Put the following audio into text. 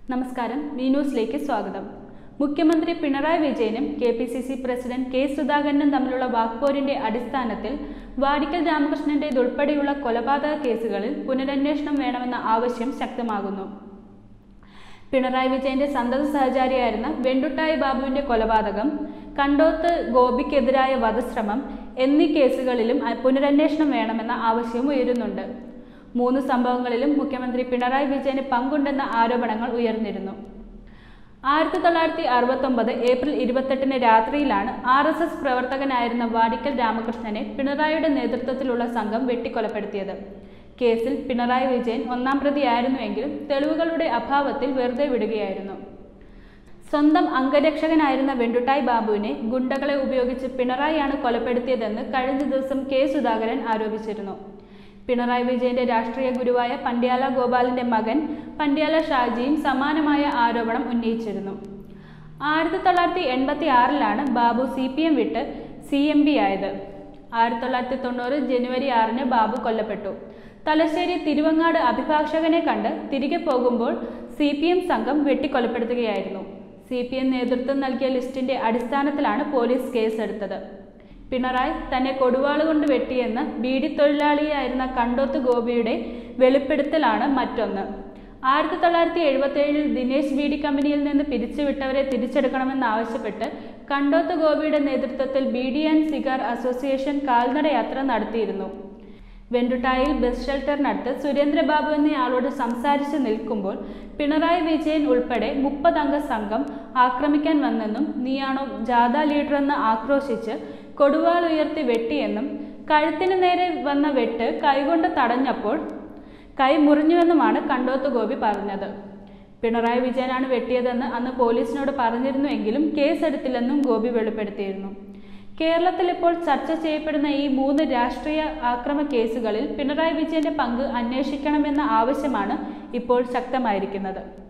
നമസ്കാരം വി ന്യൂസിലേക്ക് സ്വാഗതം മുഖ്യമന്ത്രി പിണറായി വിജയനും K P C C president K സുധാകരനും തമ്മിലുള്ള വാക്പോരിന്റെ അടിസ്ഥാനത്തിൽ വാടിക്കൽ രാമകൃഷ്ണന്റേതുൾപ്പെടെയുള്ള കൊലപാതക കേസുകളിൽ പുനരന്വേഷണം വേണമെന്ന ആവശ്യം ശക്തമാകുന്നു പിണറായി വിജയന്റെ സന്തത സഹചാരിയായിരുന്ന വെണ്ടുട്ടായി ബാബുവിന്റെ കൊലപാതകം കണ്ടോത്ത് ഗോപിക്കെതിരായ വധശ്രമം എന്നീ കേസുകളിലും അ- പുനരന്വേഷണം വേണമെന്ന ആവശ്യവും ഉയരുന്നുണ്ട് മൂന്ന് സംഭവങ്ങളിലും മുഖ്യമന്ത്രി പിണറായി വിജയന് പങ്കുണ്ടെന്ന ആരോപണങ്ങൾ ഉയർന്നിരുന്നു ആയിരത്തി തൊള്ളായിരത്തി അറുപത്തൊമ്പത് ഏപ്രിൽ ഇരുപത്തെട്ടിന് രാത്രിയിലാണ് ആർ എസ് എസ് പ്രവർത്തകനായിരുന്ന വാടിക്കൽ രാമകൃഷ്ണനെ പിണറായിയുടെ നേതൃത്വത്തിലുള്ള സംഘം വെട്ടിക്കൊലപ്പെടുത്തിയത് കേസിൽ പിണറായി വിജയൻ ഒന്നാം പ്രതിയായിരുന്നുവെങ്കിലും തെളിവുകളുടെ അഭാവത്തിൽ വെറുതെ വിടുകയായിരുന്നു സ്വന്തം അംഗരക്ഷകനായിരുന്ന വെണ്ടുട്ടായി ബാബുവിനെ ഗുണ്ടകളെ ഉപയോഗിച്ച് പിണറായിയാണ് കൊലപ്പെടുത്തിയതെന്ന് കഴിഞ്ഞ ദിവസം കെ സുധാകരൻ ആരോപിച്ചിരുന്നു പിണറായി വിജയന്റെ രാഷ്ട്രീയ ഗുരുവായ പണ്ഡ്യാല ഗോപാലിന്റെ മകൻ പണ്ഡ്യാല ഷാജിയും സമാനമായ ആരോപണം ഉന്നയിച്ചിരുന്നു ആയിരത്തി തൊള്ളായിരത്തി എൺപത്തി ആറിലാണ് ബാബു സി പി എം വിട്ട് സി എം പി ആയത് ആയിരത്തി തൊള്ളായിരത്തി തൊണ്ണൂറ് ജനുവരി ആറിന് ബാബു കൊല്ലപ്പെട്ടു തലശ്ശേരി തിരുവങ്ങാട് അഭിഭാഷകനെ കണ്ട് തിരികെ പോകുമ്പോൾ സി പി എം സംഘം വെട്ടിക്കൊലപ്പെടുത്തുകയായിരുന്നു സി പി എം നേതൃത്വം നൽകിയ ലിസ്റ്റിന്റെ അടിസ്ഥാനത്തിലാണ് പോലീസ് കേസെടുത്തത് പിണറായി തന്നെ കൊടുവാളുകൊണ്ട് വെട്ടിയെന്ന് ബീഡി തൊഴിലാളിയായിരുന്ന കണ്ടോത്ത് ഗോപിയുടെ വെളിപ്പെടുത്തലാണ് മറ്റൊന്ന് ആയിരത്തി തൊള്ളായിരത്തി എഴുപത്തിയേഴിൽ ദിനേശ് ബീഡി കമ്പനിയിൽ നിന്ന് പിരിച്ചുവിട്ടവരെ തിരിച്ചെടുക്കണമെന്നാവശ്യപ്പെട്ട് കണ്ടോത്ത് ഗോപിയുടെ നേതൃത്വത്തിൽ ബീഡി ആൻഡ് സിഗാർ അസോസിയേഷൻ കാൽനടയാത്ര നടത്തിയിരുന്നു വെണ്ടുട്ടായിൽ ബസ് ഷെൽട്ടറിനടുത്ത് സുരേന്ദ്രബാബു എന്നയാളോട് സംസാരിച്ച് നിൽക്കുമ്പോൾ പിണറായി വിജയൻ ഉൾപ്പെടെ മുപ്പതംഗ സംഘം ആക്രമിക്കാൻ വന്നെന്നും നീയാണോ ജാഥ ലീഡറെന്ന് ആക്രോശിച്ച് കൊടുവാൾ ഉയർത്തി വെട്ടിയെന്നും കഴുത്തിന് നേരെ വന്ന വെട്ട് കൈകൊണ്ട് തടഞ്ഞപ്പോൾ കൈ മുറിഞ്ഞുവെന്നുമാണ് കണ്ടോത്ത് ഗോപി പറഞ്ഞത് പിണറായി വിജയനാണ് വെട്ടിയതെന്ന് അന്ന് പോലീസിനോട് പറഞ്ഞിരുന്നുവെങ്കിലും കേസെടുത്തില്ലെന്നും ഗോപി വെളിപ്പെടുത്തിയിരുന്നു കേരളത്തിൽ ഇപ്പോൾ ചർച്ച ചെയ്യപ്പെടുന്ന ഈ മൂന്ന് രാഷ്ട്രീയ ആക്രമ കേസുകളിൽ പിണറായി വിജയന്റെ പങ്ക് അന്വേഷിക്കണമെന്ന ആവശ്യമാണ് ഇപ്പോൾ ശക്തമായിരിക്കുന്നത്